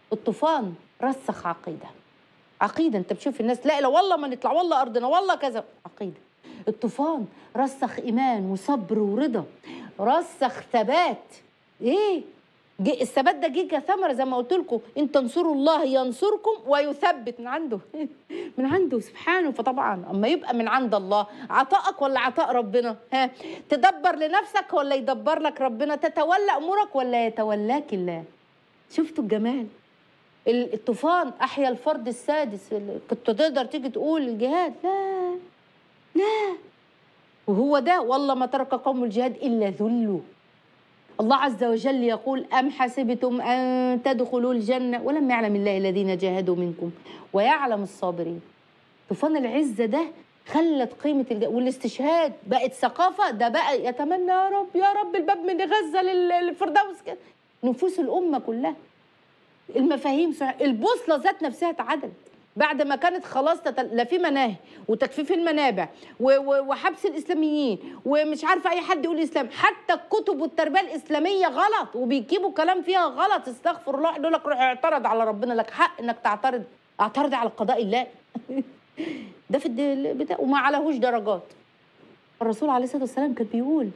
الطوفان رسخ عقيده عقيده انت بتشوف الناس لا لا والله ما نطلع والله ارضنا والله كذا عقيده الطوفان رسخ ايمان وصبر ورضا رسخ ثبات ايه جه الثبات ده جه كثمره زي ما قلت لكم ان تنصروا الله ينصركم ويثبت من عنده من عنده سبحانه فطبعا اما يبقى من عند الله عطائك ولا عطاء ربنا ها تدبر لنفسك ولا يدبر لك ربنا تتولى امورك ولا يتولاك الله شفتوا الجمال ال- الطوفان احيا الفرد السادس اللي كنت تقدر تيجي تقول الجهاد لا لا وهو ده والله ما ترك قوم الجهاد الا ذلوا الله عز وجل يقول أم حسبتم أن تدخلوا الجنة ولم يعلم الله الذين جاهدوا منكم ويعلم الصابرين طوفان العزة ده خلت قيمة الج... والاستشهاد بقت ثقافة ده بقى يتمنى يا رب يا رب الباب من غزة لل- للفردوس كده نفوس الأمة كلها المفاهيم صح... البوصلة ذات نفسها اتعدلت بعد ما كانت خلاص تتل... لا في مناهي وتجفيف المنابع و... و... وحبس الاسلاميين ومش عارفه اي حد يقول اسلام حتى الكتب والتربيه الاسلاميه غلط وبيجيبوا كلام فيها غلط استغفر الله يقول لك روح اعترض على ربنا لك حق انك تعترض اعترض على قضاء الله ده في الد... بتاع وما عليهوش درجات الرسول عليه الصلاه والسلام كان بيقول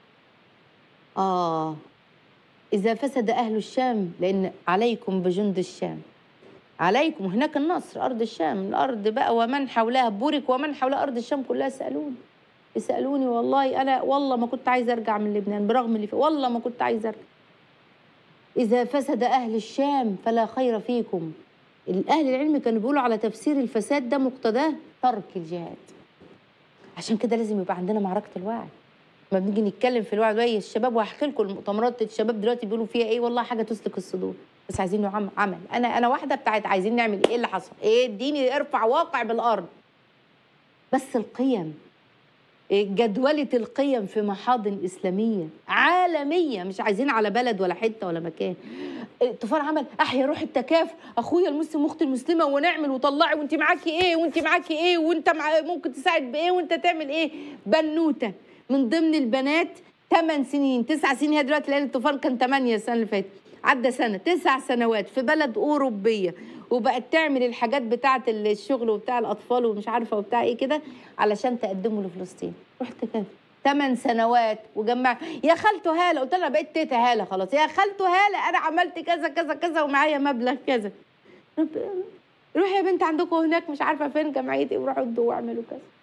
اه إذا فسد أهل الشام لأن عليكم بجند الشام عليكم هناك النصر أرض الشام الأرض بقى ومن حولها بورك ومن حول أرض الشام كلها سألوني يسألوني والله أنا والله ما كنت عايز أرجع من لبنان برغم اللي فيه والله ما كنت عايز أرجع إذا فسد أهل الشام فلا خير فيكم الأهل العلم كانوا بيقولوا على تفسير الفساد ده مقتضاه ترك الجهاد عشان كده لازم يبقى عندنا معركة الوعي ما بنيجي نتكلم في الوعي ده الشباب وهحكي لكم المؤتمرات الشباب دلوقتي بيقولوا فيها ايه والله حاجه تسلك الصدور بس عايزين عم عمل انا انا واحده بتاعت عايزين نعمل ايه اللي حصل ايه اديني ارفع واقع بالارض بس القيم إيه جدولة القيم في محاضن إسلامية عالمية مش عايزين على بلد ولا حتة ولا مكان إيه، طوفان عمل أحيا روح التكافل أخويا المسلم أختي المسلمة ونعمل وطلعي وأنت معاكي إيه وأنت معاكي إيه وأنت مع ممكن تساعد بإيه وأنت تعمل إيه بنوتة من ضمن البنات 8 سنين 9 سنين هي دلوقتي لأن الطوفان كان 8 السنة اللي فاتت عدى سنة تسع سنوات في بلد أوروبية وبقت تعمل الحاجات بتاعة الشغل وبتاع الأطفال ومش عارفة وبتاع إيه كده علشان تقدمه لفلسطين رحت كده ثمان سنوات وجمع يا خالته هاله قلت لها بقيت تيتا هاله خلاص يا خالته هاله انا عملت كذا كذا كذا ومعايا مبلغ كذا رب روحي يا بنت عندكم هناك مش عارفه فين جمعيه ايه وروحوا ادوا واعملوا كذا